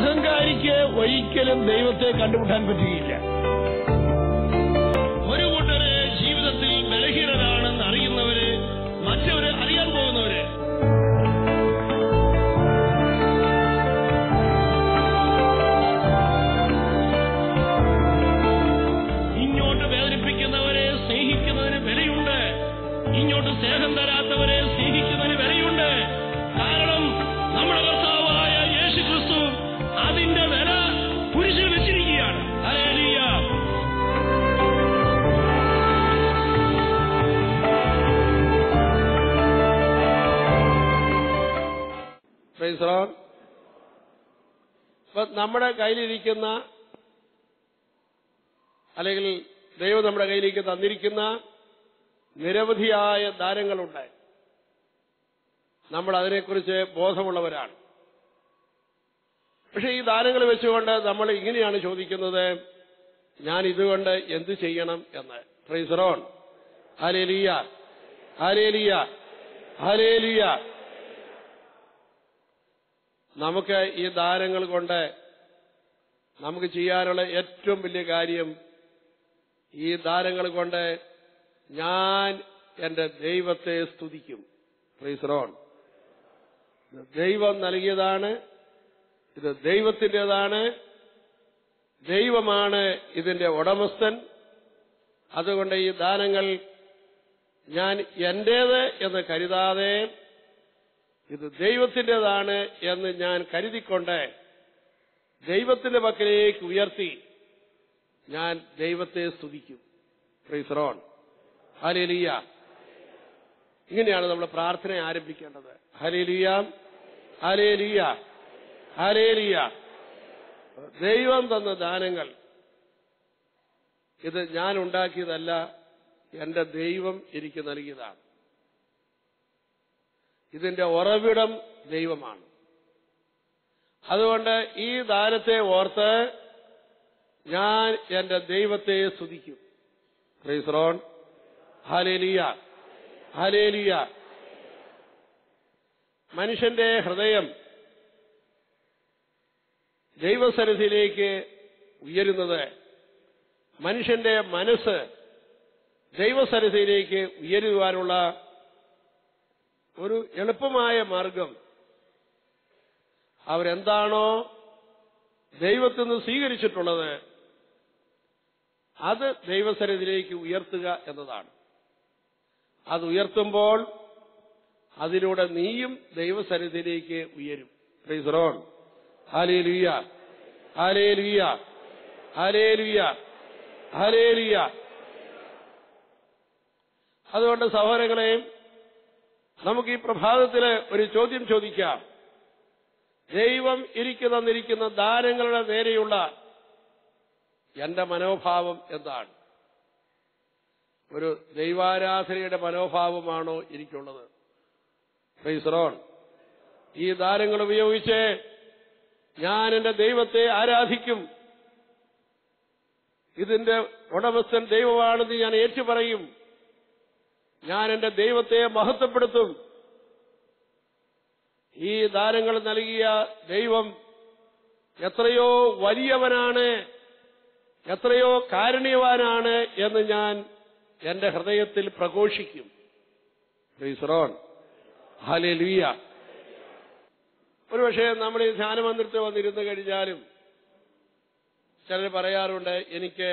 അഹങ്കാരിക്ക് ഒരിക്കലും ദൈവത്തെ കണ്ടുമുട്ടാൻ പറ്റുകയില്ല ഒരു കൂട്ടര് ജീവിതത്തിൽ ബലഹീനരാണെന്ന് അറിയുന്നവര് മറ്റവര് അറിയാൻ പോകുന്നവര് ഇങ്ങോട്ട് വേദനിപ്പിക്കുന്നവരെ സ്നേഹിക്കുന്നതിന് വിലയുണ്ട് ഇങ്ങോട്ട് സ്നേഹം തരാത്തവരെ സ്നേഹിക്കുന്നതിന് വിലയുണ്ട് കാരണം നമ്മുടെ കർത്താവായ യേശു ക്രിസ്തു അതിന്റെ വില കുരിശിൽ വെച്ചിരിക്കുകയാണ് ഹല്ലേലൂയ Praise the Lord. അപ്പൊ നമ്മുടെ കയ്യിലിരിക്കുന്ന അല്ലെങ്കിൽ ദൈവം നമ്മുടെ കയ്യിലേക്ക് തന്നിരിക്കുന്ന നിരവധിയായ ദാനങ്ങളുണ്ട് നമ്മൾ അതിനെക്കുറിച്ച് ബോധമുള്ളവരാണ് പക്ഷെ ഈ ദാനങ്ങൾ വെച്ചുകൊണ്ട് നമ്മൾ ഇങ്ങനെയാണ് ചോദിക്കുന്നത് ഞാൻ ഇതുകൊണ്ട് എന്ത് ചെയ്യണം എന്ന് ഫ്രൈസറോൺ ഹാലേലിയ ഹാലേലിയ ഹാലേലിയ നമുക്ക് ഈ ദാനങ്ങൾ കൊണ്ട് നമുക്ക് ചെയ്യാനുള്ള ഏറ്റവും വലിയ കാര്യം ഈ ദാനങ്ങൾ കൊണ്ട് ഞാൻ എന്റെ ദൈവത്തെ സ്തുതിക്കും ഫ്രീസറോൺ ദൈവം നൽകിയതാണ് ഇത് ദൈവത്തിൻ്റെതാണ് ദൈവമാണ് ഇതിന്റെ ഉടമസ്ഥൻ അതുകൊണ്ട് ഈ ദാനങ്ങൾ ഞാൻ എന്റേത് എന്ന് കരുതാതെ ഇത് ദൈവത്തിൻ്റെതാണ് എന്ന് ഞാൻ കരുതിക്കൊണ്ട് ദൈവത്തിന്റെ പക്കലേക്ക് ഉയർത്തി ഞാൻ ദൈവത്തെ സ്തുതിക്കും ഫ്രീസറോൺ ഹലേലിയ ഇങ്ങനെയാണ് നമ്മൾ പ്രാർത്ഥന ആരംഭിക്കേണ്ടത് ഹലേലിയ ഹലേലിയ ഹലേലിയ ദൈവം തന്ന ദാനങ്ങൾ ഇത് ഞാൻ ഉണ്ടാക്കിയതല്ല എന്റെ ദൈവം എനിക്ക് നൽകിയതാണ് ഇതിന്റെ ഉറവിടം ദൈവമാണ് അതുകൊണ്ട് ഈ ദാനത്തെ ഓർത്ത് ഞാൻ എന്റെ ദൈവത്തെ സ്തുതിക്കും ഫ്രീസറോൺ ഹാലേലിയ ഹാലേലിയ മനുഷ്യന്റെ ഹൃദയം ദൈവസന്നിധിയിലേക്ക് ഉയരുന്നത് മനുഷ്യന്റെ മനസ്സ് ദൈവസന്നിധിയിലേക്ക് ഉയരുവാനുള്ള ഒരു എളുപ്പമായ മാർഗം അവരെന്താണോ ദൈവത്തിൽ നിന്ന് സ്വീകരിച്ചിട്ടുള്ളത് അത് ദൈവസന്നിധിയിലേക്ക് ഉയർത്തുക എന്നതാണ് അത് ഉയർത്തുമ്പോൾ അതിലൂടെ നീയും ദൈവസന്നിധിയിലേക്ക് ഉയരും പ്രീസറോൺ ഹാലേ ലുയ്യ ഹാലേ ലുയ്യ ഹാലേ ലുയ്യ ഹാലേ ലുയ്യ അതുകൊണ്ട് സഹോദരങ്ങളെയും നമുക്ക് ഈ പ്രഭാതത്തില് ഒരു ചോദ്യം ചോദിക്കാം ദൈവം ഇരിക്കു തന്നിരിക്കുന്ന ദാനങ്ങളുടെ നേരെയുള്ള എന്റെ മനോഭാവം എന്താണ് ഒരു ദൈവാരാധനയുടെ മനോഭാവമാണോ എനിക്കുള്ളത് ഫൈസറോൺ ഈ ദാനങ്ങൾ ഉപയോഗിച്ച് ഞാൻ എന്റെ ദൈവത്തെ ആരാധിക്കും ഇതിന്റെ ഉടമസ്ഥൻ ദൈവമാണെന്ന് ഞാൻ ഏറ്റുപറയും ഞാൻ എന്റെ ദൈവത്തെ മഹത്വപ്പെടുത്തും ഈ ദാനങ്ങൾ നൽകിയ ദൈവം എത്രയോ വലിയവനാണ് എത്രയോ കാരുണ്യവാനാണ് എന്ന് ഞാൻ എന്റെ ഹൃദയത്തിൽ പ്രഘോഷിക്കും പ്രീസറോൺ ഹാലേ ലുയ്യ ഒരുപക്ഷെ നമ്മൾ ഈ ധ്യാനമന്ദിരത്തിൽ വന്നിരുന്നു കഴിഞ്ഞാലും ചിലർ പറയാറുണ്ട് എനിക്ക്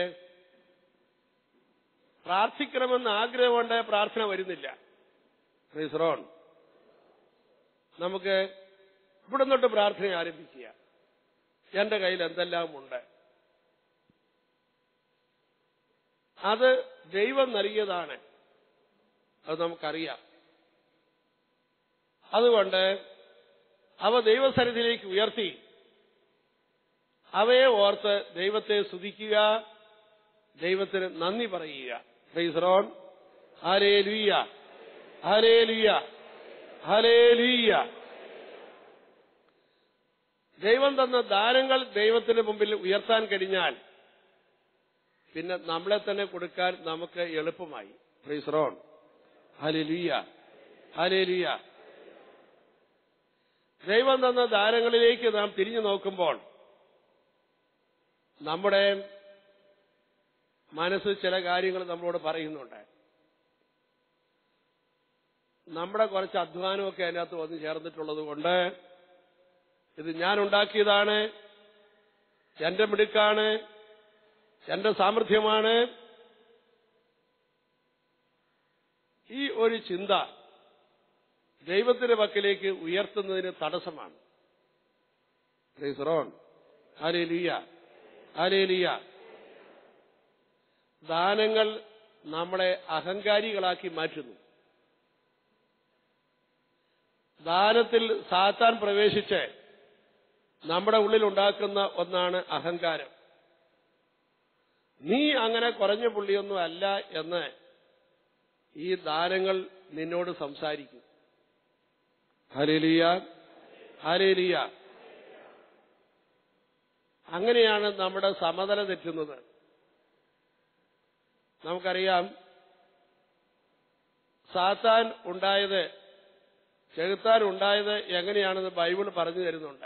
പ്രാർത്ഥിക്കണമെന്ന് ആഗ്രഹമുണ്ട് പ്രാർത്ഥന വരുന്നില്ല പ്രീസറോൺ നമുക്ക് ഇവിടെ തൊട്ട് പ്രാർത്ഥന ആരംഭിക്കുക എന്റെ കയ്യിൽ എന്തെല്ലാം ഉണ്ട് അത് ദൈവം നൽകിയതാണ് അത് നമുക്കറിയാം അതുകൊണ്ട് അവ ദൈവസന്നിധിയിലേക്ക് ഉയർത്തി അവയെ ഓർത്ത് ദൈവത്തെ സ്തുതിക്കുക ദൈവത്തിന് നന്ദി പറയുക ഫൈസറോൺ ഹരേ ലുയ്യ ഹരേ ലുയ്യ ഹരേ ലുയ്യ ദൈവം തന്ന ദാനങ്ങൾ ദൈവത്തിന് മുമ്പിൽ ഉയർത്താൻ കഴിഞ്ഞാൽ പിന്നെ നമ്മളെ തന്നെ കൊടുക്കാൻ നമുക്ക് എളുപ്പമായി ഫ്രീസറോൺ ഹലിലുയ്യ ഹലിലുയ്യ ദൈവം തന്ന ദാനങ്ങളിലേക്ക് നാം തിരിഞ്ഞു നോക്കുമ്പോൾ നമ്മുടെ മനസ്സ് ചില കാര്യങ്ങൾ നമ്മളോട് പറയുന്നുണ്ട് നമ്മുടെ കുറച്ച് അധ്വാനമൊക്കെ അതിനകത്ത് വന്ന് ചേർന്നിട്ടുള്ളത് കൊണ്ട് ഇത് ഞാൻ ഉണ്ടാക്കിയതാണ് എന്റെ മിടുക്കാണ് എന്റെ സാമർഥ്യമാണ് ഈ ഒരു ചിന്ത ദൈവത്തിന്റെ പക്കലേക്ക് ഉയർത്തുന്നതിന് തടസ്സമാണ് ആലേലിയ ആലേലിയ ദാനങ്ങൾ നമ്മളെ അഹങ്കാരികളാക്കി മാറ്റുന്നു ദാനത്തിൽ സാത്താൻ പ്രവേശിച്ച് നമ്മുടെ ഉള്ളിൽ ഉണ്ടാക്കുന്ന ഒന്നാണ് അഹങ്കാരം നീ അങ്ങനെ കുറഞ്ഞ പുള്ളിയൊന്നും അല്ല എന്ന് ഈ ദാനങ്ങൾ നിന്നോട് സംസാരിക്കും ഹലേലിയ ഹലേലിയ അങ്ങനെയാണ് നമ്മുടെ സമതല തെറ്റുന്നത് നമുക്കറിയാം സാത്താൻ ഉണ്ടായത് ചെകുത്താൻ ഉണ്ടായത് എങ്ങനെയാണെന്ന് ബൈബിൾ പറഞ്ഞു തരുന്നുണ്ട്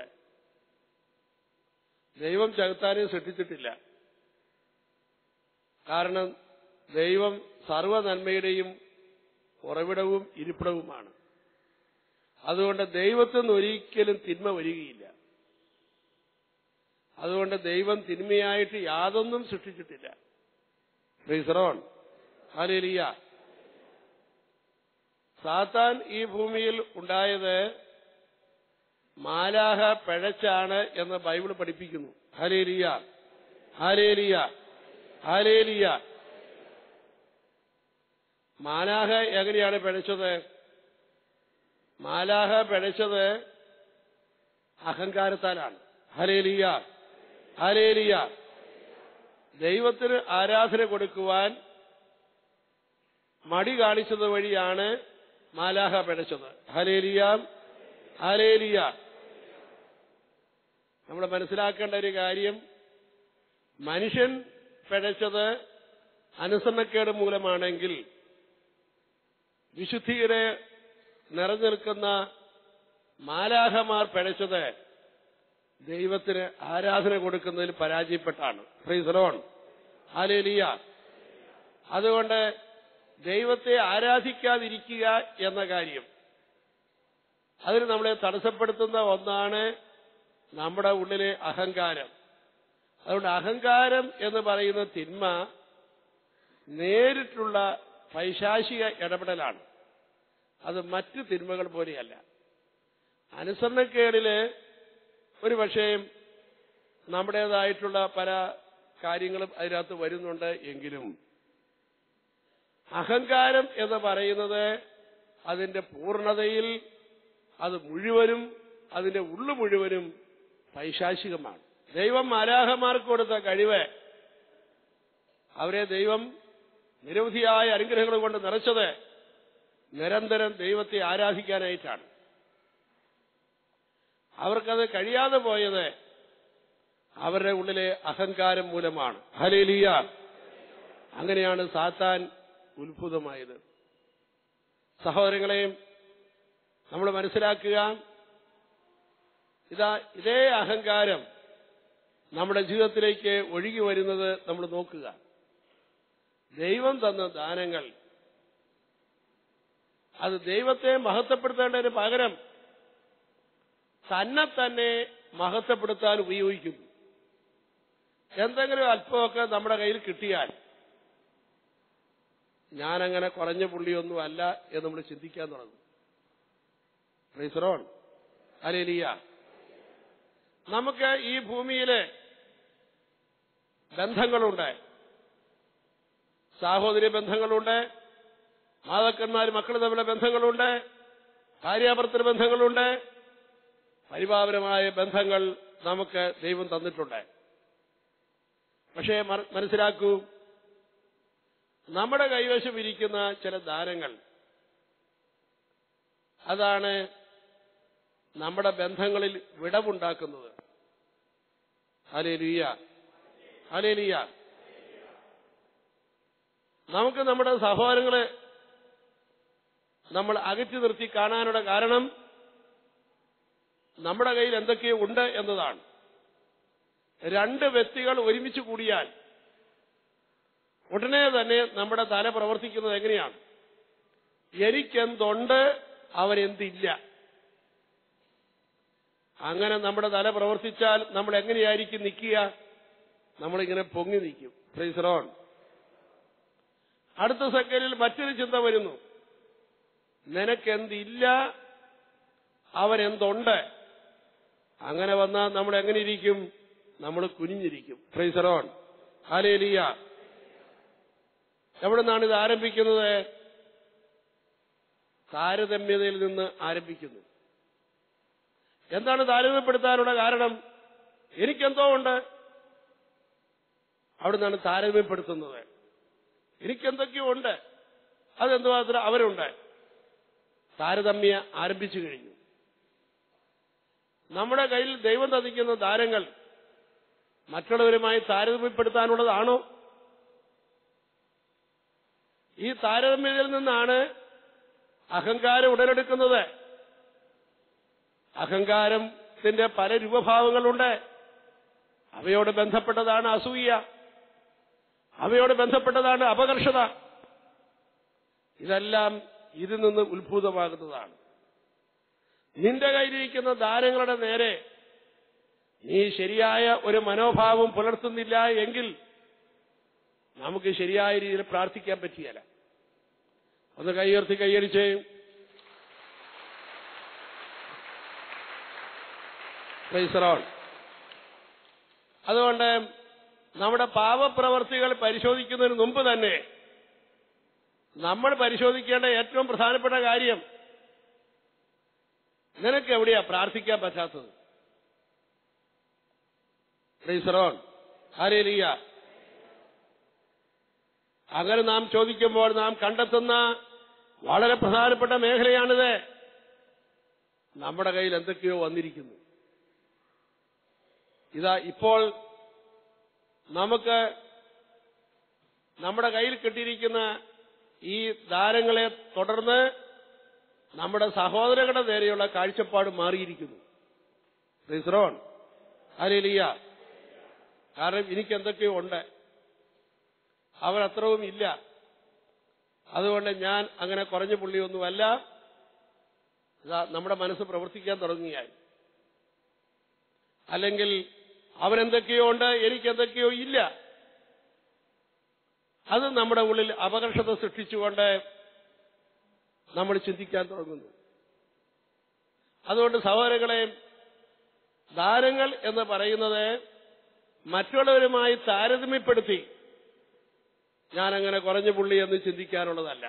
ദൈവം ചെകുത്താനെ സൃഷ്ടിച്ചിട്ടില്ല കാരണം ദൈവം സർവ നന്മയുടെയും ഉറവിടവും ഇരിപ്പിടവുമാണ് അതുകൊണ്ട് ദൈവത്തിൽ നിന്ന് ഒരിക്കലും തിന്മ വരികയില്ല അതുകൊണ്ട് ദൈവം തിന്മയായിട്ട് യാതൊന്നും സൃഷ്ടിച്ചിട്ടില്ല റീസറോൺ ഹാലേലിയ സാത്താൻ ഈ ഭൂമിയിൽ ഉണ്ടായത് മാലാഹ പിഴച്ചാണ് എന്ന് ബൈബിൾ പഠിപ്പിക്കുന്നു ഹാലേലിയ ഹാലേലിയ ഹാലേലിയ മാലാഹ എങ്ങനെയാണ് പിഴച്ചത് മാലാഹ പിഴച്ചത് അഹങ്കാരത്താലാണ് ഹലേലിയ ഹലേലിയ ദൈവത്തിന് ആരാധന കൊടുക്കുവാൻ മടി കാണിച്ചത് വഴിയാണ് മാലാഹ പിഴച്ചത് ഹലേലിയ ഹലേലിയ നമ്മൾ മനസ്സിലാക്കേണ്ട ഒരു കാര്യം മനുഷ്യൻ പിഴച്ചത് അനുസരണക്കേട് മൂലമാണെങ്കിൽ വിശുദ്ധിയുടെ നിറഞ്ഞിൽക്കുന്ന മാലാഹമാർ പിഴച്ചത് ദൈവത്തിന് ആരാധന കൊടുക്കുന്നതിൽ പരാജയപ്പെട്ടാണ് ഫ്രീസറോൺ ആലേലിയ അതുകൊണ്ട് ദൈവത്തെ ആരാധിക്കാതിരിക്കുക എന്ന കാര്യം അതിന് നമ്മളെ തടസ്സപ്പെടുത്തുന്ന ഒന്നാണ് നമ്മുടെ ഉള്ളിലെ അഹങ്കാരം അതുകൊണ്ട് അഹങ്കാരം എന്ന് പറയുന്ന തിന്മ നേരിട്ടുള്ള പൈശാചിക ഇടപെടലാണ് അത് മറ്റു തിന്മകൾ പോലെയല്ല അനുസരണക്കേടില് ഒരു പക്ഷേ നമ്മുടേതായിട്ടുള്ള പല കാര്യങ്ങളും അതിനകത്ത് വരുന്നുണ്ട് എങ്കിലും അഹങ്കാരം എന്ന് പറയുന്നത് അതിന്റെ പൂർണ്ണതയിൽ അത് മുഴുവനും അതിന്റെ ഉള്ളു മുഴുവനും പൈശാചികമാണ് ദൈവം മാലാഹമാർക്ക് കൊടുത്ത കഴിവ് അവരെ ദൈവം നിരവധിയായ അനുഗ്രഹങ്ങൾ കൊണ്ട് നിറച്ചത് നിരന്തരം ദൈവത്തെ ആരാധിക്കാനായിട്ടാണ് അവർക്കത് കഴിയാതെ പോയത് അവരുടെ ഉള്ളിലെ അഹങ്കാരം മൂലമാണ് ഹലേലിയ അങ്ങനെയാണ് സാത്താൻ ഉത്ഭുതമായത് സഹോദരങ്ങളെയും നമ്മൾ മനസ്സിലാക്കുക ഇതാ ഇതേ അഹങ്കാരം നമ്മുടെ ജീവിതത്തിലേക്ക് ഒഴുകി വരുന്നത് നമ്മൾ നോക്കുക ദൈവം തന്ന ദാനങ്ങൾ അത് ദൈവത്തെ മഹത്വപ്പെടുത്തേണ്ടതിന് പകരം തന്നെ തന്നെ മഹത്വപ്പെടുത്താൻ ഉപയോഗിക്കുന്നു എന്തെങ്കിലും അല്പമൊക്കെ നമ്മുടെ കയ്യിൽ കിട്ടിയാൽ ഞാനങ്ങനെ കുറഞ്ഞ പുള്ളിയൊന്നും അല്ല എന്ന് നമ്മൾ ചിന്തിക്കാൻ തുടങ്ങും റീസറോൺ അലേലിയ നമുക്ക് ഈ ഭൂമിയിലെ ബന്ധങ്ങളുണ്ട് സാഹോദര്യ ബന്ധങ്ങളുണ്ട് മാതാക്കന്മാർ മക്കൾ തമ്മിലെ ബന്ധങ്ങളുണ്ട് ഭാര്യാഭർത്തൃ ബന്ധങ്ങളുണ്ട് പരിപാവനമായ ബന്ധങ്ങൾ നമുക്ക് ദൈവം തന്നിട്ടുണ്ട് പക്ഷേ മന- മനസ്സിലാക്കൂ നമ്മുടെ കൈവശം ഇരിക്കുന്ന ചില ദാനങ്ങൾ അതാണ് നമ്മുടെ ബന്ധങ്ങളിൽ വിടവുണ്ടാക്കുന്നത് അലേലിയ അലേലിയ നമുക്ക് നമ്മുടെ സഹോദരങ്ങളെ നമ്മൾ അകറ്റി നിർത്തി കാണാനുള്ള കാരണം നമ്മുടെ കയ്യിൽ എന്തൊക്കെയോ ഉണ്ട് എന്നതാണ് രണ്ട് വ്യക്തികൾ ഒരുമിച്ച് കൂടിയാൽ ഉടനെ തന്നെ നമ്മുടെ തല പ്രവർത്തിക്കുന്നത് എങ്ങനെയാണ് എനിക്കെന്തുണ്ട് അവനെന്തില്ല അങ്ങനെ നമ്മുടെ തല പ്രവർത്തിച്ചാൽ നമ്മൾ എങ്ങനെയായിരിക്കും നിൽക്കുക നമ്മളിങ്ങനെ പൊങ്ങി നിൽക്കും ഫ്രീസറോൺ അടുത്ത സെക്കൻഡിൽ മറ്റൊരു ചിന്ത വരുന്നു നിനക്കെന്തില്ല അവനെന്തുണ്ട് അങ്ങനെ വന്നാൽ നമ്മൾ എങ്ങനെ ഇരിക്കും നമ്മൾ കുനിഞ്ഞിരിക്കും ഫ്രീസറോൺ ഹാലേലിയ എവിടെ നിന്നാണ് ഇത് ആരംഭിക്കുന്നത് താരതമ്യതയിൽ നിന്ന് ആരംഭിക്കുന്നു എന്താണ് താരതമ്യപ്പെടുത്താനുള്ള കാരണം എനിക്കെന്തോ ഉണ്ട് അവിടെ നിന്നാണ് താരതമ്യപ്പെടുത്തുന്നത് എനിക്കെന്തൊക്കെയോ ഉണ്ട് അതെന്തോ അത്ര അവരുണ്ട് താരതമ്യ ആരംഭിച്ചു കഴിഞ്ഞു നമ്മുടെ കയ്യിൽ ദൈവം തതിക്കുന്ന ദാരങ്ങൾ മറ്റുള്ളവരുമായി താരതമ്യപ്പെടുത്താനുള്ളതാണോ ഈ താരതമ്യത്തിൽ നിന്നാണ് അഹങ്കാരം ഉടലെടുക്കുന്നത് അഹങ്കാരത്തിന്റെ പല രൂപഭാവങ്ങളുണ്ട് അവയോട് ബന്ധപ്പെട്ടതാണ് അസൂയ അവയോട് ബന്ധപ്പെട്ടതാണ് അപകർഷത ഇതെല്ലാം ഇതിൽ നിന്ന് ഉത്ഭൂതമാകുന്നതാണ് നിന്റെ കയ്യിലിരിക്കുന്ന ദാനങ്ങളുടെ നേരെ നീ ശരിയായ ഒരു മനോഭാവം പുലർത്തുന്നില്ല എങ്കിൽ നമുക്ക് ശരിയായ രീതിയിൽ പ്രാർത്ഥിക്കാൻ പറ്റിയല്ല ഒന്ന് കൈയുയർത്തി കൈയടിച്ച് പ്രൈസറോൺ അതുകൊണ്ട് നമ്മുടെ പാപപ്രവർത്തികൾ പരിശോധിക്കുന്നതിന് മുമ്പ് തന്നെ നമ്മൾ പരിശോധിക്കേണ്ട ഏറ്റവും പ്രധാനപ്പെട്ട കാര്യം നിനക്ക് എവിടെയാ പ്രാർത്ഥിക്കാൻ പറ്റാത്തത് പ്രൈസറോൺ ആരേലിയ അങ്ങനെ നാം ചോദിക്കുമ്പോൾ നാം കണ്ടെത്തുന്ന വളരെ പ്രധാനപ്പെട്ട മേഖലയാണിത് നമ്മുടെ കയ്യിൽ എന്തൊക്കെയോ വന്നിരിക്കുന്നു ഇതാ ഇപ്പോൾ നമുക്ക് നമ്മുടെ കയ്യിൽ കിട്ടിയിരിക്കുന്ന ഈ ദാരങ്ങളെ തുടർന്ന് നമ്മുടെ സഹോദരങ്ങളുടെ നേരെയുള്ള കാഴ്ചപ്പാട് മാറിയിരിക്കുന്നു റിസ്രോൺ അലിയ കാരണം എനിക്ക് എന്തൊക്കെയോ ഉണ്ട് അവരത്രവും ഇല്ല അതുകൊണ്ട് ഞാൻ അങ്ങനെ കുറഞ്ഞ പുള്ളിയൊന്നുമല്ല ഇതാ നമ്മുടെ മനസ്സ് പ്രവർത്തിക്കാൻ തുടങ്ങിയായി അല്ലെങ്കിൽ അവനെന്തൊക്കെയോ ഉണ്ട് എനിക്കെന്തൊക്കെയോ ഇല്ല അത് നമ്മുടെ ഉള്ളിൽ അപകർഷത സൃഷ്ടിച്ചുകൊണ്ട് നമ്മൾ ചിന്തിക്കാൻ തുടങ്ങുന്നു അതുകൊണ്ട് സഹോദരങ്ങളെ ദാനങ്ങൾ എന്ന് പറയുന്നത് മറ്റുള്ളവരുമായി താരതമ്യപ്പെടുത്തി ഞാനങ്ങനെ കുറഞ്ഞ പുള്ളി എന്ന് ചിന്തിക്കാനുള്ളതല്ല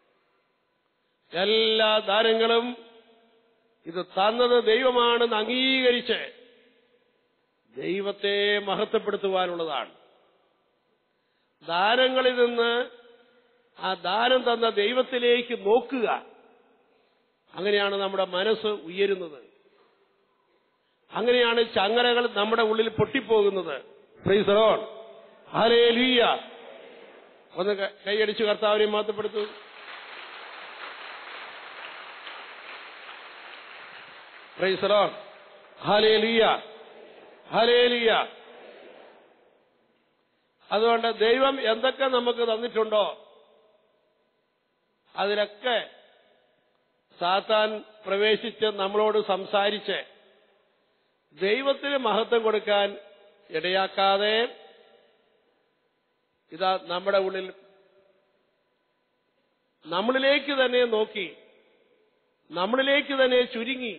എല്ലാ ദാനങ്ങളും ഇത് തന്നത് ദൈവമാണെന്ന് അംഗീകരിച്ച് ദൈവത്തെ മഹത്വപ്പെടുത്തുവാനുള്ളതാണ് ദാനങ്ങളിൽ നിന്ന് ആ ദാനം തന്ന ദൈവത്തിലേക്ക് നോക്കുക അങ്ങനെയാണ് നമ്മുടെ മനസ്സ് ഉയരുന്നത് അങ്ങനെയാണ് ചങ്ങലകൾ നമ്മുടെ ഉള്ളിൽ പൊട്ടിപ്പോകുന്നത് ഫ്രീസറോൺ ഹരേ ലീയ ഒന്ന് ക- കൈയടിച്ച് കർത്താവിനെ മാറ്റപ്പെടുത്തു ഫ്രീസറോൺ ഹലേ ലീയ ഹലേ ലീയ അതുകൊണ്ട് ദൈവം എന്തൊക്കെ നമുക്ക് തന്നിട്ടുണ്ടോ അതിലൊക്കെ സാത്താൻ പ്രവേശിച്ച് നമ്മളോട് സംസാരിച്ച് ദൈവത്തിന് മഹത്വം കൊടുക്കാൻ ഇടയാക്കാതെ ഇതാ നമ്മുടെ ഉള്ളിൽ നമ്മളിലേക്ക് തന്നെ നോക്കി നമ്മളിലേക്ക് തന്നെ ചുരുങ്ങി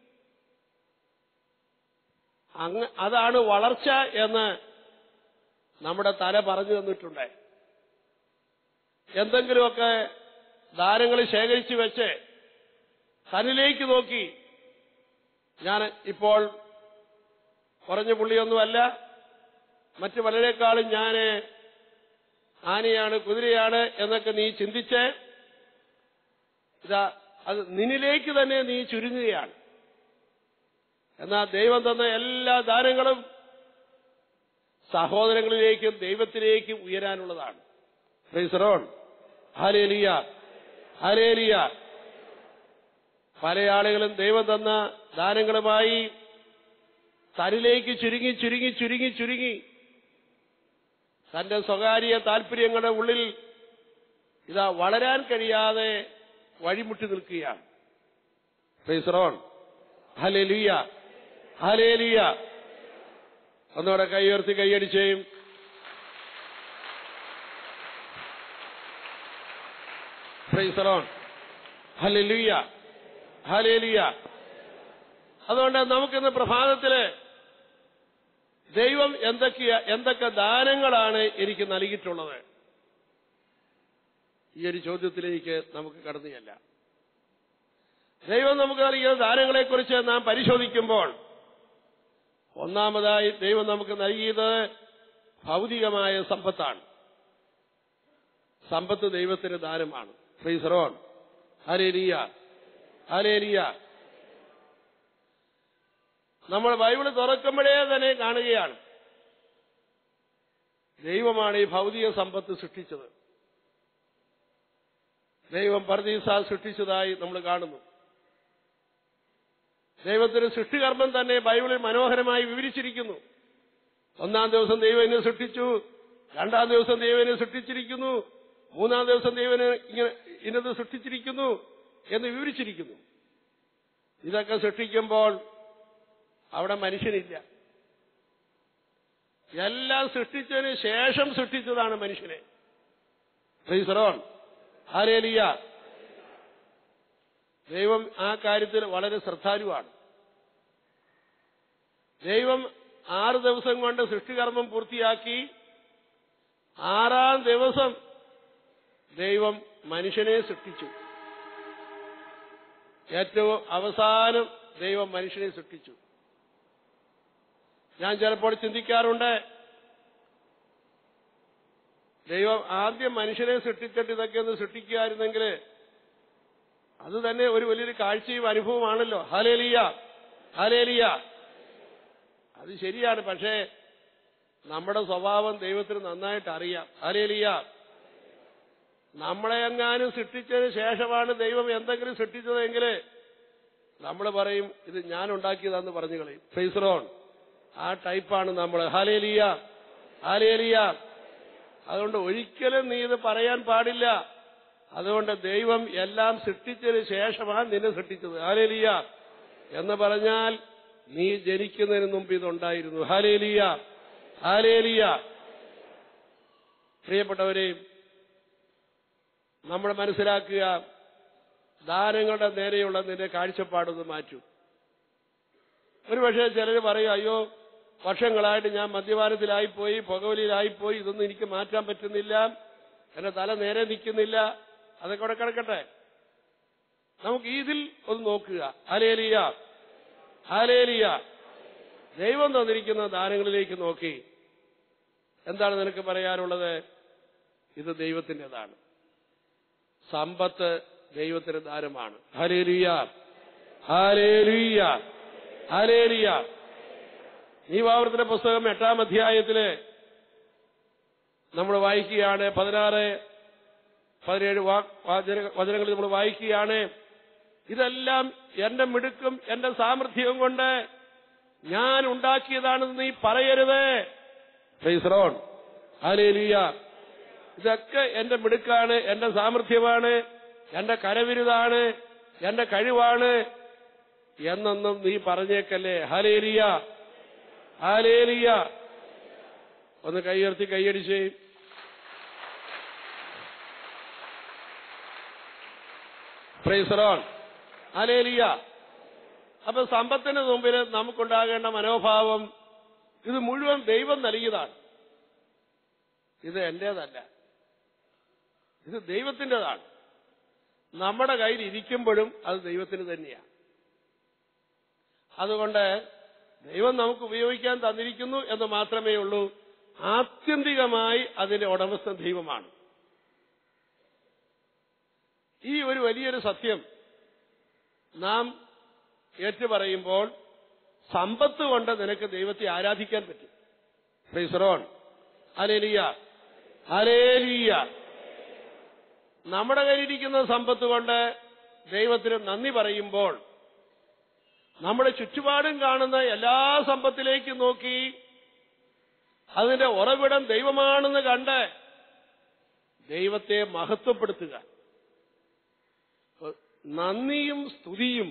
അങ്ങ് അതാണ് വളർച്ച എന്ന് നമ്മുടെ തല പറഞ്ഞു തന്നിട്ടുണ്ട് എന്തെങ്കിലുമൊക്കെ ദാനങ്ങൾ ശേഖരിച്ചു വെച്ച് തന്നിലേക്ക് നോക്കി ഞാൻ ഇപ്പോൾ കുറഞ്ഞ പുള്ളിയൊന്നുമല്ല മറ്റു പലരെക്കാളും ഞാൻ ആനയാണ് കുതിരയാണ് എന്നൊക്കെ നീ ചിന്തിച്ച് ഇതാ അത് നിന്നിലേക്ക് തന്നെ നീ ചുരുങ്ങുകയാണ് എന്നാൽ ദൈവം തന്ന എല്ലാ ദാനങ്ങളും സഹോദരങ്ങളിലേക്കും ദൈവത്തിലേക്കും ഉയരാനുള്ളതാണ് ഫ്രൈസറോൺ ഹാലേലിയ ഹാലേലിയ പല ആളുകളും ദൈവം തന്ന ദാനങ്ങളുമായി തന്നിലേക്ക് ചുരുങ്ങി ചുരുങ്ങി ചുരുങ്ങി ചുരുങ്ങി തന്റെ സ്വകാര്യ താല്പര്യങ്ങളുടെ ഉള്ളിൽ ഇതാ വളരാൻ കഴിയാതെ വഴിമുട്ടി നിൽക്കുകയാണ് ഫൈസറോൺ ഹലേലിയ ഹലേലിയ ഒന്നുകൂടെ കൈയുയർത്തി കൈയടിച്ചേയും ഫൈസറോൺ ഹലേലിയ ഹലേലിയ അതുകൊണ്ട് നമുക്കിന്ന് പ്രഭാതത്തില് ദൈവം എന്തൊക്കെയാ എന്തൊക്കെ ദാനങ്ങളാണ് എനിക്ക് നൽകിയിട്ടുള്ളത് ഈ ഒരു ചോദ്യത്തിലേക്ക് നമുക്ക് കടന്നു ചെല്ലാം ദൈവം നമുക്ക് നൽകിയ ദാനങ്ങളെക്കുറിച്ച് നാം പരിശോധിക്കുമ്പോൾ ഒന്നാമതായി ദൈവം നമുക്ക് നൽകിയത് ഭൗതികമായ സമ്പത്താണ് സമ്പത്ത് ദൈവത്തിന്റെ ദാനമാണ് ഫ്രീസറോൺ ഹലേലിയ ഹലേലിയ നമ്മൾ ബൈബിൾ തുറക്കുമ്പോഴേ തന്നെ കാണുകയാണ് ദൈവമാണ് ഈ ഭൗതിക സമ്പത്ത് സൃഷ്ടിച്ചത് ദൈവം പർദീസ സൃഷ്ടിച്ചതായി നമ്മൾ കാണുന്നു ദൈവത്തിന് സൃഷ്ടികർമ്മം തന്നെ ബൈബിളിൽ മനോഹരമായി വിവരിച്ചിരിക്കുന്നു ഒന്നാം ദിവസം ദൈവം എന്നെ സൃഷ്ടിച്ചു രണ്ടാം ദിവസം ദൈവം എന്നെ സൃഷ്ടിച്ചിരിക്കുന്നു മൂന്നാം ദിവസം ദൈവന് ഇങ്ങനെ ഇന്നത് സൃഷ്ടിച്ചിരിക്കുന്നു എന്ന് വിവരിച്ചിരിക്കുന്നു ഇതൊക്കെ സൃഷ്ടിക്കുമ്പോൾ അവിടെ മനുഷ്യനില്ല എല്ലാം സൃഷ്ടിച്ചതിന് ശേഷം സൃഷ്ടിച്ചതാണ് മനുഷ്യനെ ഫ്രീസറോൺ ഹാലേലിയ ദൈവം ആ കാര്യത്തിൽ വളരെ ശ്രദ്ധാലുവാണ് ദൈവം ആറ് ദിവസം കൊണ്ട് സൃഷ്ടികർമ്മം പൂർത്തിയാക്കി ആറാം ദിവസം ദൈവം മനുഷ്യനെ സൃഷ്ടിച്ചു ഏറ്റവും അവസാനം ദൈവം മനുഷ്യനെ സൃഷ്ടിച്ചു ഞാൻ ചിലപ്പോൾ ചിന്തിക്കാറുണ്ട് ദൈവം ആദ്യം മനുഷ്യനെ സൃഷ്ടിച്ചിട്ട് ഇതൊക്കെ ഒന്ന് സൃഷ്ടിക്കുകയായിരുന്നെങ്കിൽ അത് തന്നെ ഒരു വലിയൊരു കാഴ്ചയും അനുഭവമാണല്ലോ ഹാലേലിയ ഹാലേലിയ അത് ശരിയാണ് പക്ഷേ നമ്മുടെ സ്വഭാവം ദൈവത്തിന് നന്നായിട്ട് അറിയാം ഹാലേലിയ നമ്മളെ എങ്ങാനും സൃഷ്ടിച്ചതിന് ശേഷമാണ് ദൈവം എന്തെങ്കിലും സൃഷ്ടിച്ചതെങ്കിൽ നമ്മൾ പറയും ഇത് ഞാൻ ഉണ്ടാക്കിയതാന്ന് പറഞ്ഞു കളയും ഫേസ്റോൺ ആ ടൈപ്പാണ് നമ്മൾ ഹാലേലിയ ഹാലേലിയ അതുകൊണ്ട് ഒരിക്കലും നീ ഇത് പറയാൻ പാടില്ല അതുകൊണ്ട് ദൈവം എല്ലാം സൃഷ്ടിച്ചതിന് ശേഷമാണ് നിന്നെ സൃഷ്ടിച്ചത് ഹാലേലിയ എന്ന് പറഞ്ഞാൽ നീ ജനിക്കുന്നതിന് മുമ്പ് ഇതുണ്ടായിരുന്നു ഹാലേലിയ ഹാലേലിയ പ്രിയപ്പെട്ടവരെ നമ്മൾ മനസ്സിലാക്കുക ദാനങ്ങളുടെ നേരെയുള്ള നിന്റെ കാഴ്ചപ്പാടൊന്ന് മാറ്റൂ ഒരുപക്ഷെ ചിലർ പറയും അയ്യോ വർഷങ്ങളായിട്ട് ഞാൻ മദ്യപാനത്തിലായിപ്പോയി പുകവലിയിലായിപ്പോയി ഇതൊന്നും എനിക്ക് മാറ്റാൻ പറ്റുന്നില്ല എന്റെ തല നേരെ നിൽക്കുന്നില്ല അതൊക്കെ അവിടെ കിടക്കട്ടെ നമുക്ക് ഇതിൽ ഒന്ന് നോക്കുക അലേലിയ അലേലിയ ദൈവം തന്നിരിക്കുന്ന ദാനങ്ങളിലേക്ക് നോക്കി എന്താണ് നിനക്ക് പറയാനുള്ളത് ഇത് ദൈവത്തിൻ്റെതാണ് സമ്പത്ത് ദൈവത്തിന്റെ ദാനമാണ് ഹലേലിയ ഹാലേലിയ ഹാലേലിയ നീവാവർത്തന പുസ്തകം എട്ടാം അധ്യായത്തില് നമ്മൾ വായിക്കുകയാണ് പതിനാറ് പതിനേഴ് വാ- വാചന- വചനങ്ങളിൽ നമ്മൾ വായിക്കുകയാണ് ഇതെല്ലാം എന്റെ മിടുക്കും എന്റെ സാമർഥ്യവും കൊണ്ട് ഞാൻ ഉണ്ടാക്കിയതാണെന്ന് നീ പറയരുത് ഫൈസ്റോൺ ഹാലേലിയ ഇതൊക്കെ എന്റെ മിടുക്കാണ് എന്റെ സാമർഥ്യമാണ് എന്റെ കരവിരുതാണ് എന്റെ കഴിവാണ് എന്നൊന്നും നീ പറഞ്ഞേക്കല്ലേ ഹാലേലിയ ഹാലേലിയ ഒന്ന് കൈയുയർത്തി കൈയടിച്ച് പ്രൈസറോൺ ഹാലേലിയ അപ്പൊ സമ്പത്തിന് മുമ്പിൽ നമുക്കുണ്ടാകേണ്ട മനോഭാവം ഇത് മുഴുവൻ ദൈവം നൽകിയതാണ് ഇത് എന്റേതല്ല ഇത് ദൈവത്തിൻ്റെതാണ് നമ്മുടെ കയ്യിൽ ഇരിക്കുമ്പോഴും അത് ദൈവത്തിന് തന്നെയാണ് അതുകൊണ്ട് ദൈവം നമുക്ക് ഉപയോഗിക്കാൻ തന്നിരിക്കുന്നു എന്ന് മാത്രമേ ഉള്ളൂ ആത്യന്തികമായി അതിന്റെ ഉടമസ്ഥൻ ദൈവമാണ് ഈ ഒരു വലിയൊരു സത്യം നാം ഏറ്റുപറയുമ്പോൾ സമ്പത്ത് കൊണ്ട് നിനക്ക് ദൈവത്തെ ആരാധിക്കാൻ പറ്റും ഫ്രീസറോൺ അലേലിയ അലേലിയ നമ്മുടെ കയ്യിലിരിക്കുന്ന സമ്പത്ത് കൊണ്ട് ദൈവത്തിന് നന്ദി പറയുമ്പോൾ നമ്മുടെ ചുറ്റുപാടും കാണുന്ന എല്ലാ സമ്പത്തിലേക്കും നോക്കി അതിന്റെ ഉറവിടം ദൈവമാണെന്ന് കണ്ട് ദൈവത്തെ മഹത്വപ്പെടുത്തുക നന്ദിയും സ്തുതിയും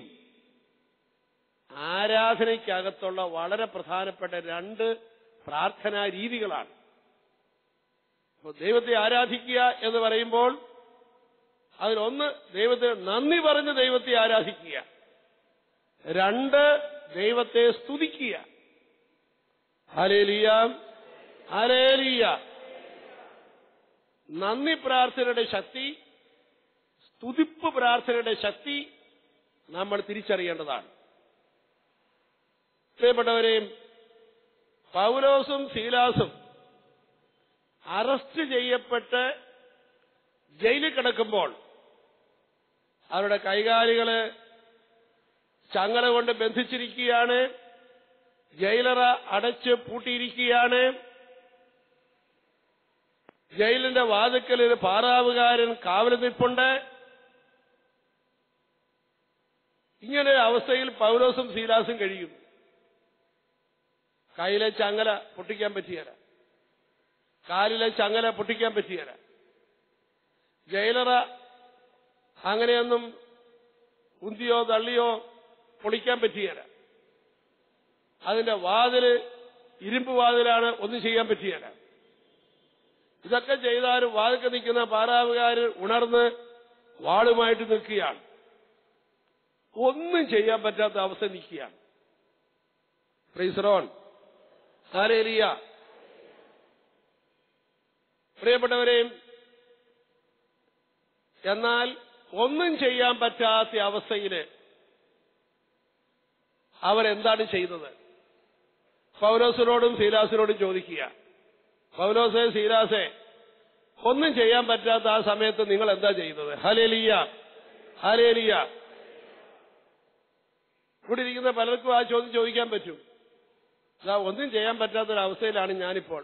ആരാധനയ്ക്കകത്തുള്ള വളരെ പ്രധാനപ്പെട്ട രണ്ട് പ്രാർത്ഥനാ രീതികളാണ് അപ്പോൾ ദൈവത്തെ ആരാധിക്കുക എന്ന് പറയുമ്പോൾ അതിലൊന്ന് ദൈവത്തെ നന്ദി പറഞ്ഞ് ദൈവത്തെ ആരാധിക്കുക രണ്ട് ദൈവത്തെ സ്തുതിക്കുക ഹലേലിയ ഹലേലിയ നന്ദി പ്രാർത്ഥനയുടെ ശക്തി സ്തുതിപ്പ് പ്രാർത്ഥനയുടെ ശക്തി നമ്മൾ തിരിച്ചറിയേണ്ടതാണ് പ്രിയപ്പെട്ടവരെയും പൗലോസും ശീലാസും അറസ്റ്റ് ചെയ്യപ്പെട്ട് ജയിലിൽ കിടക്കുമ്പോൾ അവരുടെ കൈകാലികള് ചങ്ങല കൊണ്ട് ബന്ധിച്ചിരിക്കുകയാണ് ജയിലറ അടച്ച് പൂട്ടിയിരിക്കുകയാണ് ജയിലിന്റെ വാതുക്കൽ ഒരു പാറാവുകാരൻ കാവൽ നിൽപ്പുണ്ട് ഇങ്ങനെ ഒരു അവസ്ഥയിൽ പൗലോസും സീലാസും കഴിയുന്നു കയ്യിലെ ചങ്ങല പൊട്ടിക്കാൻ പറ്റിയല്ല കാലിലെ ചങ്ങല പൊട്ടിക്കാൻ പറ്റിയല്ല ജയിലറ അങ്ങനെയൊന്നും ഉന്തിയോ തള്ളിയോ പൊളിക്കാൻ പറ്റിയല്ല അതിന്റെ വാതില് ഇരുമ്പ് വാതിലാണ് ഒന്നും ചെയ്യാൻ പറ്റിയല്ല ഇതൊക്കെ ചെയ്താലും വാതിൽക്ക് നിൽക്കുന്ന പാറാവുകാർ ഉണർന്ന് വാളുമായിട്ട് നിൽക്കുകയാണ് ഒന്നും ചെയ്യാൻ പറ്റാത്ത അവസ്ഥ നിൽക്കുകയാണ് പ്രീസറോൺ ആരേലിയ പ്രിയപ്പെട്ടവരെയും എന്നാൽ ഒന്നും ചെയ്യാൻ പറ്റാത്ത അവസ്ഥയില് അവരെന്താണ് ചെയ്തത് പൗലോസിനോടും സീലാസിനോടും ചോദിക്കുക പൗലോസെ സീലാസെ ഒന്നും ചെയ്യാൻ പറ്റാത്ത ആ സമയത്ത് നിങ്ങൾ എന്താ ചെയ്തത് ഹലേലിയ ഹലേലിയ ഇവിടെ ഇരിക്കുന്ന പലർക്കും ആ ചോദ്യം ചോദിക്കാൻ പറ്റും ഇതാ ഒന്നും ചെയ്യാൻ പറ്റാത്തൊരവസ്ഥയിലാണ് ഞാനിപ്പോൾ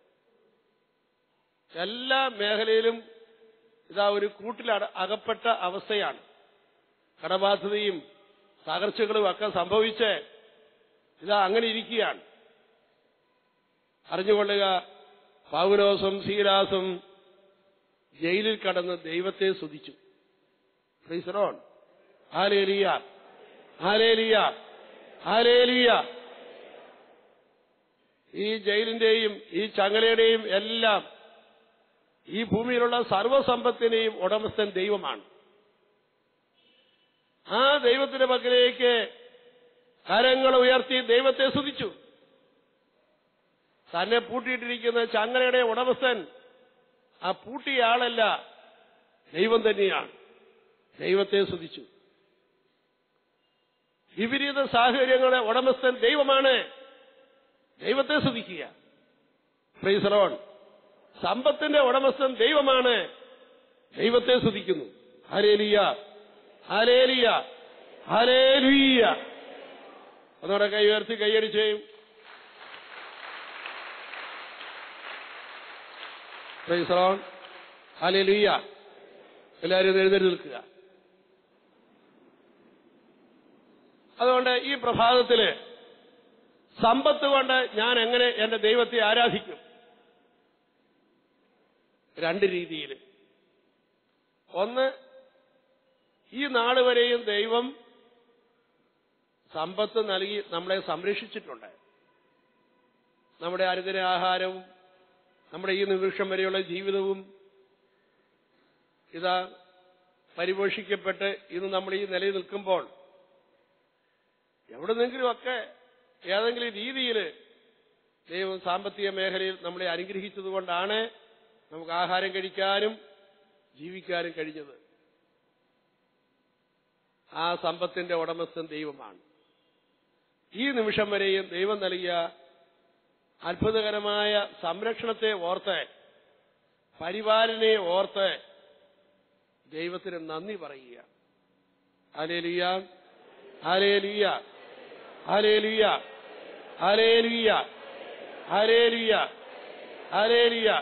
എല്ലാ മേഖലയിലും ഇതാ ഒരു കൂട്ടിൽ അട- അകപ്പെട്ട അവസ്ഥയാണ് കടബാധ്യതയും തകർച്ചകളും ഒക്കെ സംഭവിച്ച് ഇതാ അങ്ങനെ ഇരിക്കുകയാണ് അറിഞ്ഞുകൊള്ളുക പൗലോസും സീലാസും ജയിലിൽ കടന്ന് ദൈവത്തെ സ്തുതിച്ചു ഫ്രീസറോൺ ഹാലേലിയ ഹാലേലിയ ഹാലേലിയ ഈ ജയിലിന്റെയും ഈ ചങ്ങലയുടെയും എല്ലാം ഈ ഭൂമിയിലുള്ള സർവസമ്പത്തിന്റെയും ഉടമസ്ഥൻ ദൈവമാണ് ആ ദൈവത്തിന്റെ പക്കലേക്ക് കരങ്ങൾ ഉയർത്തി ദൈവത്തെ സ്തുതിച്ചു തന്നെ പൂട്ടിയിട്ടിരിക്കുന്ന ചങ്ങലയുടെ ഉടമസ്ഥൻ ആ പൂട്ടിയ ആളല്ല ദൈവം തന്നെയാണ് ദൈവത്തെ സ്തുതിച്ചു വിപരീത സാഹചര്യങ്ങളുടെ ഉടമസ്ഥൻ ദൈവമാണ് ദൈവത്തെ സ്തുതിക്കുക ഫ്രീസറോൺ സമ്പത്തിന്റെ ഉടമസ്ഥൻ ദൈവമാണ് ദൈവത്തെ സ്തുതിക്കുന്നു ഹരേലിയ ഹരേലിയ ഹരേലിയ ഒന്നുകൂടെ കൈ ഉയർത്തി കൈയടിച്ചേ ഫ്രീസറോൺ ഹരേലിയ എല്ലാവരും എഴുന്നേറ്റ് നിൽക്കുക അതുകൊണ്ട് ഈ പ്രഭാതത്തില് സമ്പത്ത് കൊണ്ട് ഞാൻ എങ്ങനെ എന്റെ ദൈവത്തെ ആരാധിക്കും രണ്ട് രീതിയിൽ ഒന്ന് ഈ നാട് വരെയും ദൈവം സമ്പത്ത് നൽകി നമ്മളെ സംരക്ഷിച്ചിട്ടുണ്ട് നമ്മുടെ അനുദിന ആഹാരവും നമ്മുടെ ഈ നിമിഷം വരെയുള്ള ജീവിതവും ഇതാ പരിപോഷിക്കപ്പെട്ട് ഇന്ന് നമ്മൾ ഈ നിലയിൽ നിൽക്കുമ്പോൾ എവിടെന്നെങ്കിലുമൊക്കെ ഏതെങ്കിലും രീതിയിൽ ദൈവം സാമ്പത്തിക മേഖലയിൽ നമ്മളെ അനുഗ്രഹിച്ചതുകൊണ്ടാണ് നമുക്ക് ആഹാരം കഴിക്കാനും ജീവിക്കാനും കഴിഞ്ഞത് ആ സമ്പത്തിന്റെ ഉടമസ്ഥൻ ദൈവമാണ് ഈ നിമിഷം വരെയും ദൈവം നൽകിയ അത്ഭുതകരമായ സംരക്ഷണത്തെ ഓർത്ത് പരിപാലനയെ ഓർത്ത് ദൈവത്തിന് നന്ദി പറയുക അലേലിയ അലേലിയ അലേലിയ അലേലിയ അലേലിയ അലേലിയ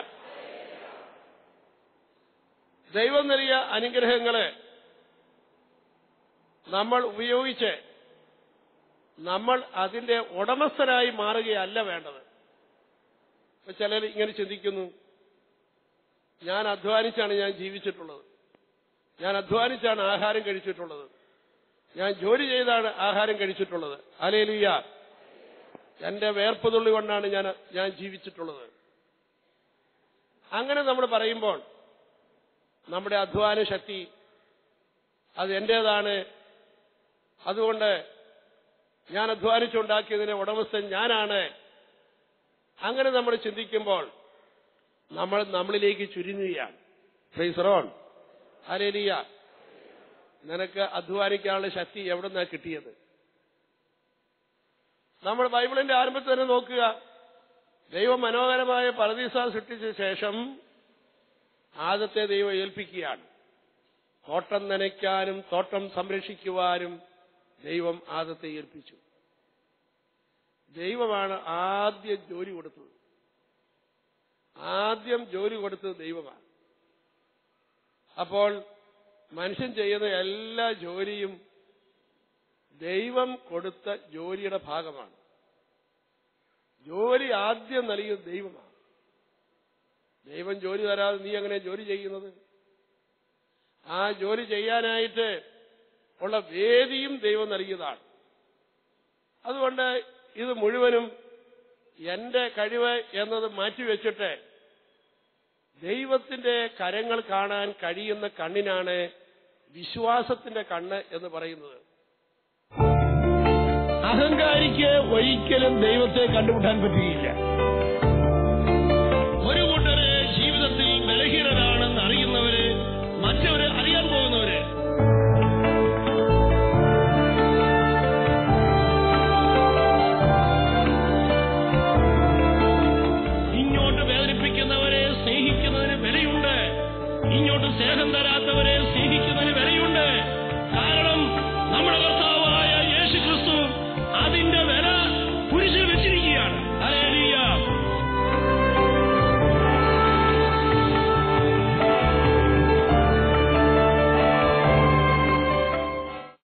ദൈവം നൽകിയ അനുഗ്രഹങ്ങള് നമ്മൾ ഉപയോഗിച്ച് നമ്മൾ അതിന്റെ ഉടമസ്ഥനായി മാറുകയല്ല വേണ്ടത് ഇപ്പൊ ചിലർ ഇങ്ങനെ ചിന്തിക്കുന്നു ഞാൻ അധ്വാനിച്ചാണ് ഞാൻ ജീവിച്ചിട്ടുള്ളത് ഞാൻ അധ്വാനിച്ചാണ് ആഹാരം കഴിച്ചിട്ടുള്ളത് ഞാൻ ജോലി ചെയ്താണ് ആഹാരം കഴിച്ചിട്ടുള്ളത് അലേലുയ്യ എന്റെ വേർപ്പ് തുള്ളി കൊണ്ടാണ് ഞാൻ ഞാൻ ജീവിച്ചിട്ടുള്ളത് അങ്ങനെ നമ്മൾ പറയുമ്പോൾ നമ്മുടെ അധ്വാന ശക്തി അത് എന്റേതാണ് അതുകൊണ്ട് ഞാൻ അധ്വാനിച്ചുണ്ടാക്കിയതിന് ഉടമസ്ഥൻ ഞാനാണ് അങ്ങനെ നമ്മൾ ചിന്തിക്കുമ്പോൾ നമ്മൾ നമ്മളിലേക്ക് ചുരുങ്ങുകയാണ് ഫ്രൈസറോൺ ആരേലിയ നിനക്ക് അധ്വാനിക്കാനുള്ള ശക്തി എവിടെ നിന്നാ കിട്ടിയത് നമ്മൾ ബൈബിളിന്റെ ആരംഭത്തിൽ തന്നെ നോക്കുക ദൈവം മനോഹരമായ പരദീസ സൃഷ്ടിച്ച ശേഷം ആദത്തെ ദൈവം ഏൽപ്പിക്കുകയാണ് തോട്ടം നനയ്ക്കാനും തോട്ടം സംരക്ഷിക്കുവാനും ദൈവം ആദത്തെ ഏൽപ്പിച്ചു ദൈവമാണ് ആദ്യം ജോലി കൊടുത്തത് ആദ്യം ജോലി കൊടുത്തത് ദൈവമാണ് അപ്പോൾ മനുഷ്യൻ ചെയ്യുന്ന എല്ലാ ജോലിയും ദൈവം കൊടുത്ത ജോലിയുടെ ഭാഗമാണ് ജോലി ആദ്യം നൽകിയത് ദൈവമാണ് ദൈവം ജോലി തരാതെ നീ എങ്ങനെ ജോലി ചെയ്യുന്നത് ആ ജോലി ചെയ്യാനായിട്ട് ഉള്ള വേദിയും ദൈവം നൽകിയതാണ് അതുകൊണ്ട് ഇത് മുഴുവനും എന്റെ കഴിവ് എന്നത് മാറ്റിവെച്ചിട്ട് ദൈവത്തിന്റെ കരങ്ങൾ കാണാൻ കഴിയുന്ന കണ്ണിനാണ് വിശ്വാസത്തിന്റെ കണ്ണ് എന്ന് പറയുന്നത് അഹങ്കാരിക്ക് ഒരിക്കലും ദൈവത്തെ കണ്ടുമുട്ടാൻ പറ്റുകയില്ല ഒരു കൂട്ടര് ജീവിതത്തിൽ ബലഹീനരാണെന്ന് അറിയുന്നവര് മറ്റവര് അറിയാൻ പോകുന്നവര് ഇങ്ങോട്ട് വേദനിപ്പിക്കുന്നവരെ സ്നേഹിക്കുന്നതിന് വിലയുണ്ട് ഇങ്ങോട്ട് സ്നേഹം തരാത്തവരെ